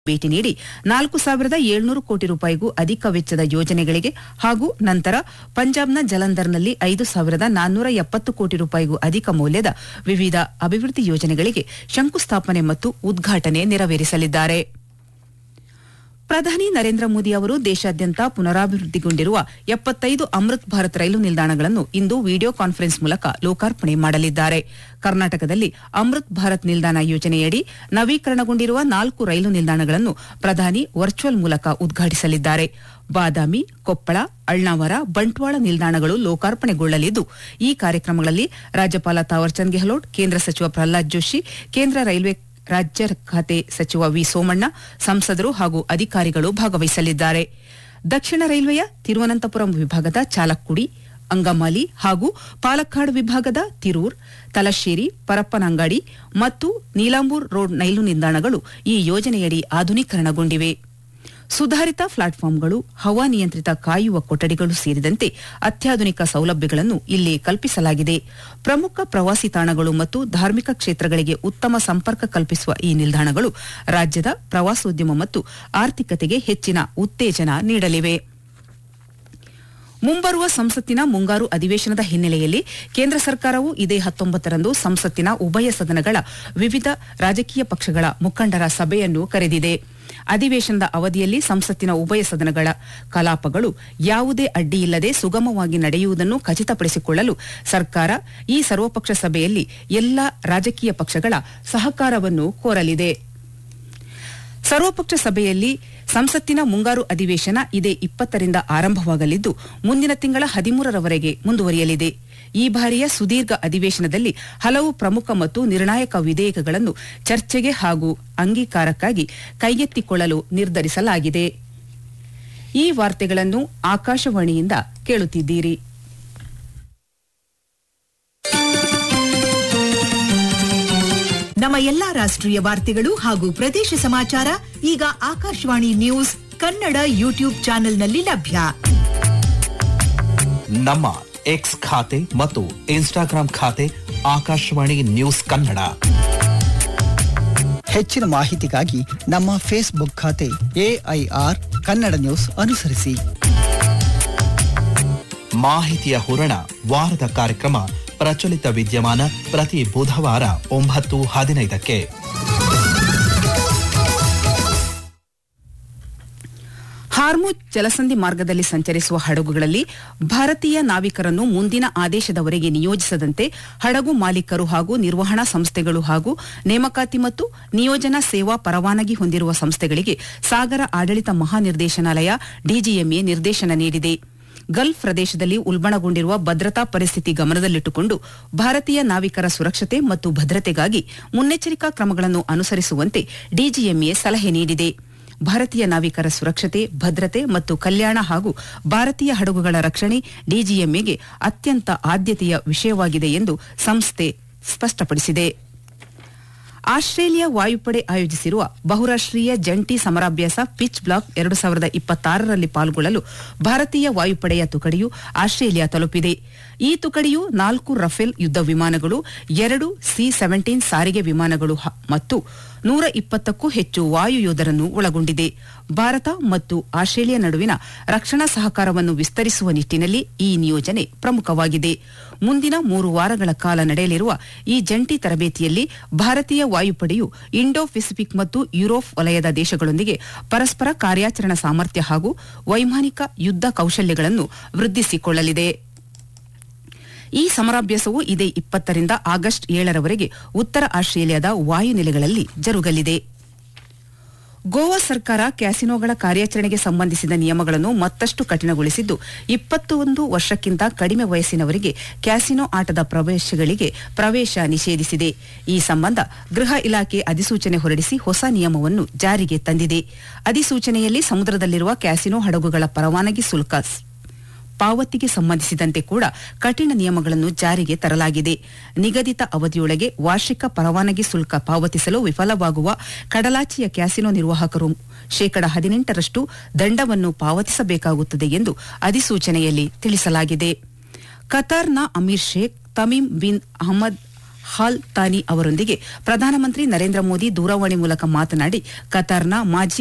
ಭೇಟಿ ನೀಡಿ ನಾಲ್ಕು ಸಾವಿರದ ಏಳ್ನೂರು ಕೋಟಿ ರೂಪಾಯಿಗೂ ಅಧಿಕ ವೆಚ್ಚದ ಯೋಜನೆಗಳಿಗೆ ಹಾಗೂ ನಂತರ ಪಂಜಾಬ್ನ ಜಲಂಧರ್ನಲ್ಲಿ ಐದು ಸಾವಿರದ ನಾನ್ನೂರ ಎಪ್ಪತ್ತು ಕೋಟಿ ರೂಪಾಯಿಗೂ ಅಧಿಕ ಮೌಲ್ಯದ ವಿವಿಧ ಅಭಿವೃದ್ಧಿ ಯೋಜನೆಗಳಿಗೆ ಶಂಕುಸ್ಥಾಪನೆ ಮತ್ತು ಉದ್ಘಾಟನೆ ನೆರವೇರಿಸಲಿದ್ದಾರೆ ಪ್ರಧಾನಿ ನರೇಂದ್ರ ಮೋದಿ ಅವರು ದೇಶಾದ್ಯಂತ ಪುನರಾಭಿವೃದ್ಧಿಗೊಂಡಿರುವ ಎಪ್ಪತ್ತೈದು ಅಮೃತ್ ಭಾರತ್ ರೈಲು ನಿಲ್ದಾಣಗಳನ್ನು ಇಂದು ವಿಡಿಯೋ ಕಾನ್ಫರೆನ್ಸ್ ಮೂಲಕ ಲೋಕಾರ್ಪಣೆ ಮಾಡಲಿದ್ದಾರೆ ಕರ್ನಾಟಕದಲ್ಲಿ ಅಮೃತ್ ಭಾರತ್ ನಿಲ್ದಾಣ ಯೋಜನೆಯಡಿ ನವೀಕರಣಗೊಂಡಿರುವ ನಾಲ್ಕು ರೈಲು ನಿಲ್ದಾಣಗಳನ್ನು ಪ್ರಧಾನಿ ವರ್ಚುವಲ್ ಮೂಲಕ ಉದ್ಘಾಟಿಸಲಿದ್ದಾರೆ ಬಾದಾಮಿ ಕೊಪ್ಪಳ ಅಳ್ನಾವರ ಬಂಟ್ವಾಳ ನಿಲ್ದಾಣಗಳು ಲೋಕಾರ್ಪಣೆಗೊಳ್ಳಲಿದ್ದು ಈ ಕಾರ್ಯಕ್ರಮಗಳಲ್ಲಿ ರಾಜ್ಯಪಾಲ ತಾವರ್ಚಂದ್ ಗೆಹ್ಲೋಟ್ ಕೇಂದ್ರ ಸಚಿವ ಪ್ರಹ್ಲಾದ್ ಜೋಶಿ ಕೇಂದ್ರ ರೈಲ್ವೆ ರಾಜ್ಯ ಖಾತೆ ಸಚಿವ ವಿ ಸೋಮಣ್ಣ ಸಂಸದರು ಹಾಗೂ ಅಧಿಕಾರಿಗಳು ಭಾಗವಹಿಸಲಿದ್ದಾರೆ ದಕ್ಷಿಣ ರೈಲ್ವೆಯ ತಿರುವನಂತಪುರಂ ವಿಭಾಗದ ಚಾಲಕ್ಕುಡಿ ಅಂಗಮಾಲಿ ಹಾಗೂ ಪಾಲಕ್ಕಾಡ್ ವಿಭಾಗದ ತಿರೂರ್ ತಲಶ್ಶೇರಿ ಪರಪ್ಪನಂಗಾಡಿ ಮತ್ತು ನೀಲಾಂಬೂರ್ ರೋಡ್ ರೈಲು ನಿಲ್ದಾಣಗಳು ಈ ಯೋಜನೆಯಡಿ ಆಧುನೀಕರಣಗೊಂಡಿವೆ ಸುಧಾರಿತ ಪ್ಲಾಟ್ಫಾರ್ಮ್ಗಳು ಹವಾನಿಯಂತ್ರಿತ ಕಾಯುವ ಕೊಠಡಿಗಳು ಸೇರಿದಂತೆ ಅತ್ಯಾಧುನಿಕ ಸೌಲಭ್ಯಗಳನ್ನು ಇಲ್ಲಿ ಕಲ್ಪಿಸಲಾಗಿದೆ ಪ್ರಮುಖ ಪ್ರವಾಸಿ ತಾಣಗಳು ಮತ್ತು ಧಾರ್ಮಿಕ ಕ್ಷೇತ್ರಗಳಿಗೆ ಉತ್ತಮ ಸಂಪರ್ಕ ಕಲ್ಪಿಸುವ ಈ ನಿಲ್ದಾಣಗಳು ರಾಜ್ಯದ ಪ್ರವಾಸೋದ್ಯಮ ಮತ್ತು ಆರ್ಥಿಕತೆಗೆ ಹೆಚ್ಚಿನ ಉತ್ತೇಜನ ನೀಡಲಿವೆ ಮುಂಬರುವ ಸಂಸತ್ತಿನ ಮುಂಗಾರು ಅಧಿವೇಶನದ ಹಿನ್ನೆಲೆಯಲ್ಲಿ ಕೇಂದ್ರ ಸರ್ಕಾರವು ಇದೇ ಹತ್ತೊಂಬತ್ತರಂದು ಸಂಸತ್ತಿನ ಉಭಯ ಸದನಗಳ ವಿವಿಧ ರಾಜಕೀಯ ಪಕ್ಷಗಳ ಮುಖಂಡರ ಸಭೆಯನ್ನು ಕರೆದಿದೆ ಅಧಿವೇಶನದ ಅವಧಿಯಲ್ಲಿ ಸಂಸತ್ತಿನ ಉಭಯ ಸದನಗಳ ಕಲಾಪಗಳು ಯಾವುದೇ ಅಡ್ಡಿಯಿಲ್ಲದೆ ಸುಗಮವಾಗಿ ನಡೆಯುವುದನ್ನು ಖಚಿತಪಡಿಸಿಕೊಳ್ಳಲು ಸರ್ಕಾರ ಈ ಸರ್ವಪಕ್ಷ ಸಭೆಯಲ್ಲಿ ಎಲ್ಲಾ ರಾಜಕೀಯ ಪಕ್ಷಗಳ ಸಹಕಾರವನ್ನು ಕೋರಲಿದೆ ಸರ್ವಪಕ್ಷ ಸಭೆಯಲ್ಲಿ ಸಂಸತ್ತಿನ ಮುಂಗಾರು ಅಧಿವೇಶನ ಇದೇ ಇಪ್ಪತ್ತರಿಂದ ಆರಂಭವಾಗಲಿದ್ದು ಮುಂದಿನ ತಿಂಗಳ ಹದಿಮೂರರವರೆಗೆ ಮುಂದುವರಿಯಲಿದೆ ಈ ಬಾರಿಯ ಸುದೀರ್ಘ ಅಧಿವೇಶನದಲ್ಲಿ ಹಲವು ಪ್ರಮುಖ ಮತ್ತು ನಿರ್ಣಾಯಕ ವಿಧೇಯಕಗಳನ್ನು ಚರ್ಚೆಗೆ ಹಾಗೂ ಅಂಗೀಕಾರಕ್ಕಾಗಿ ಕೈಗೆತ್ತಿಕೊಳ್ಳಲು ನಿರ್ಧರಿಸಲಾಗಿದೆ ಈ ವಾರ್ತೆಗಳನ್ನು ಆಕಾಶವಾಣಿಯಿಂದ ಕೇಳುತ್ತಿದ್ದೀರಿ ನಮ್ಮ ಎಲ್ಲಾ ರಾಷ್ಟ್ರೀಯ ವಾರ್ತೆಗಳು ಹಾಗೂ ಪ್ರದೇಶ ಸಮಾಚಾರ ಈಗ ಆಕಾಶವಾಣಿ ನ್ಯೂಸ್ ಕನ್ನಡ ಯೂಟ್ಯೂಬ್ ಚಾನೆಲ್ನಲ್ಲಿ ಲಭ್ಯ ನಮ್ಮ ಎಕ್ಸ್ ಖಾತೆ ಮತ್ತು ಇನ್ಸ್ಟಾಗ್ರಾಂ ಖಾತೆ ಆಕಾಶವಾಣಿ ನ್ಯೂಸ್ ಕನ್ನಡ ಹೆಚ್ಚಿನ ಮಾಹಿತಿಗಾಗಿ ನಮ್ಮ ಫೇಸ್ಬುಕ್ ಖಾತೆ ಎಐಆರ್ ಕನ್ನಡ ನ್ಯೂಸ್ ಅನುಸರಿಸಿ ಮಾಹಿತಿಯ ಹೂರಣ ವಾರದ ಕಾರ್ಯಕ್ರಮ ಪ್ರಚಲಿತ ವಿದ್ಯಮಾನ ಪ್ರತಿ ಬುಧವಾರ ಒಂಬತ್ತು ಹದಿನೈದಕ್ಕೆ ಹಾರ್ಮುಜ್ ಜಲಸಂಧಿ ಮಾರ್ಗದಲ್ಲಿ ಸಂಚರಿಸುವ ಹಡಗುಗಳಲ್ಲಿ ಭಾರತೀಯ ನಾವಿಕರನ್ನು ಮುಂದಿನ ಆದೇಶದವರೆಗೆ ನಿಯೋಜಿಸದಂತೆ ಹಡಗು ಮಾಲೀಕರು ಹಾಗೂ ನಿರ್ವಹಣಾ ಸಂಸ್ಥೆಗಳು ಹಾಗೂ ನೇಮಕಾತಿ ಮತ್ತು ನಿಯೋಜನಾ ಸೇವಾ ಪರವಾನಗಿ ಹೊಂದಿರುವ ಸಂಸ್ಥೆಗಳಿಗೆ ಸಾಗರ ಆಡಳಿತ ಮಹಾನಿರ್ದೇಶನಾಲಯ ಡಿಜಿಎಂಎ ನಿರ್ದೇಶನ ನೀಡಿದೆ ಗಲ್ಫ್ ಪ್ರದೇಶದಲ್ಲಿ ಉಲ್ಬಣಗೊಂಡಿರುವ ಭದ್ರತಾ ಪರಿಸ್ಥಿತಿ ಗಮನದಲ್ಲಿಟ್ಟುಕೊಂಡು ಭಾರತೀಯ ನಾವಿಕರ ಸುರಕ್ಷತೆ ಮತ್ತು ಭದ್ರತೆಗಾಗಿ ಮುನ್ನೆಚ್ಚರಿಕಾ ಕ್ರಮಗಳನ್ನು ಅನುಸರಿಸುವಂತೆ ಡಿಜಿಎಂಎ ಸಲಹೆ ನೀಡಿದೆ ಭಾರತೀಯ ನಾವಿಕರ ಸುರಕ್ಷತೆ ಭದ್ರತೆ ಮತ್ತು ಕಲ್ಯಾಣ ಹಾಗೂ ಭಾರತೀಯ ಹಡಗುಗಳ ರಕ್ಷಣೆ ಡಿಜಿಎಂಎಗೆ ಅತ್ಯಂತ ಆದ್ಯತೆಯ ವಿಷಯವಾಗಿದೆ ಎಂದು ಸಂಸ್ಥೆ ಸ್ಪಷ್ಟಪಡಿಸಿದೆ ಆಸ್ಟ್ರೇಲಿಯಾ ವಾಯುಪಡೆ ಆಯೋಜಿಸಿರುವ ಬಹುರಾಷ್ಟ್ರೀಯ ಜಂಟಿ ಸಮರಾಭ್ಯಾಸ ಪಿಚ್ ಬ್ಲಾಕ್ ಎರಡು ಸಾವಿರದ ಇಪ್ಪತ್ತಾರರಲ್ಲಿ ಪಾಲ್ಗೊಳ್ಳಲು ಭಾರತೀಯ ವಾಯುಪಡೆಯ ತುಕಡಿಯು ಆಸ್ಟ್ರೇಲಿಯಾ ತಲುಪಿದೆ ಈ ತುಕಡಿಯು ನಾಲ್ಕು ರಫೇಲ್ ಯುದ್ಧ ವಿಮಾನಗಳು ಎರಡು ಸಿ ಸೆವೆಂಟೀನ್ ಸಾರಿಗೆ ವಿಮಾನಗಳು ಹ- ಮತ್ತು ನೂರ ಇಪ್ಪತ್ತಕ್ಕೂ ಹೆಚ್ಚು ವಾಯು ಯೋಧರನ್ನು ಒಳಗೊಂಡಿದೆ ಭಾರತ ಮತ್ತು ಆಸ್ಟ್ರೇಲಿಯಾ ನಡುವಿನ ರಕ್ಷಣಾ ಸಹಕಾರವನ್ನು ವಿಸ್ತರಿಸುವ ನಿಟ್ಟಿನಲ್ಲಿ ಈ ನಿಯೋಜನೆ ಪ್ರಮುಖವಾಗಿದೆ ಮುಂದಿನ ಮೂರು ವಾರಗಳ ಕಾಲ ನಡೆಯಲಿರುವ ಈ ಜಂಟಿ ತರಬೇತಿಯಲ್ಲಿ ಭಾರತೀಯ ವಾಯುಪಡೆಯು ಇಂಡೋ ಪೆಸಿಫಿಕ್ ಮತ್ತು ಯುರೋಪ್ ವಲಯದ ದೇಶಗಳೊಂದಿಗೆ ಪರಸ್ಪರ ಕಾರ್ಯಾಚರಣಾ ಸಾಮರ್ಥ್ಯ ಹಾಗೂ ವೈಮಾನಿಕ ಯುದ್ಧ ಕೌಶಲ್ಯಗಳನ್ನು ವೃದ್ಧಿಸಿಕೊಳ್ಳಲಿದೆ ಈ ಸಮರಾಭ್ಯಾಸವು ಇದೇ ಇಪ್ಪತ್ತರಿಂದ ಆಗಸ್ಟ್ ಏಳರವರೆಗೆ ಉತ್ತರ ಆಸ್ಟ್ರೇಲಿಯಾದ ವಾಯುನೆಲೆಗಳಲ್ಲಿ ಜರುಗಲಿದೆ ಗೋವಾ ಸರ್ಕಾರ ಕ್ಯಾಸಿನೋಗಳ ಕಾರ್ಯಾಚರಣೆಗೆ ಸಂಬಂಧಿಸಿದ ನಿಯಮಗಳನ್ನು ಮತ್ತಷ್ಟು ಕಠಿಣಗೊಳಿಸಿದ್ದು ಇಪ್ಪತ್ತೊಂದು ವರ್ಷಕ್ಕಿಂತ ಕಡಿಮೆ ವಯಸ್ಸಿನವರಿಗೆ ಕ್ಯಾಸಿನೋ ಆಟದ ಪ್ರವೇಶಗಳಿಗೆ ಪ್ರವೇಶ ನಿಷೇಧಿಸಿದೆ ಈ ಸಂಬಂಧ ಗೃಹ ಇಲಾಖೆ ಅಧಿಸೂಚನೆ ಹೊರಡಿಸಿ ಹೊಸ ನಿಯಮವನ್ನು ಜಾರಿಗೆ ತಂದಿದೆ ಅಧಿಸೂಚನೆಯಲ್ಲಿ ಸಮುದ್ರದಲ್ಲಿರುವ ಕ್ಯಾಸಿನೋ ಹಡಗುಗಳ ಪರವಾನಗಿ ಶುಲ್ಕ ಸ್- ಪಾವತಿಗೆ ಸಂಬಂಧಿಸಿದಂತೆ ಕೂಡ ಕಠಿಣ ನಿಯಮಗಳನ್ನು ಜಾರಿಗೆ ತರಲಾಗಿದೆ ನಿಗದಿತ ಅವಧಿಯೊಳಗೆ ವಾರ್ಷಿಕ ಪರವಾನಗಿ ಶುಲ್ಕ ಪಾವತಿಸಲು ವಿಫಲವಾಗುವ ಕಡಲಾಚೆಯ ಕ್ಯಾಸಿನೋ ನಿರ್ವಾಹಕರು ಶೇಕಡ ಹದಿನೆಂಟರಷ್ಟು ದಂಡವನ್ನು ಪಾವತಿಸಬೇಕಾಗುತ್ತದೆ ಎಂದು ಅಧಿಸೂಚನೆಯಲ್ಲಿ ತಿಳಿಸಲಾಗಿದೆ ಕತಾರ್ನ Amir Sheikh Tamim bin Ahmad Al Thani ಅವರೊಂದಿಗೆ ಪ್ರಧಾನಮಂತ್ರಿ ನರೇಂದ್ರ ಮೋದಿ ದೂರವಾಣಿ ಮೂಲಕ ಮಾತನಾಡಿ ಕತಾರ್ನ ಮಾಜಿ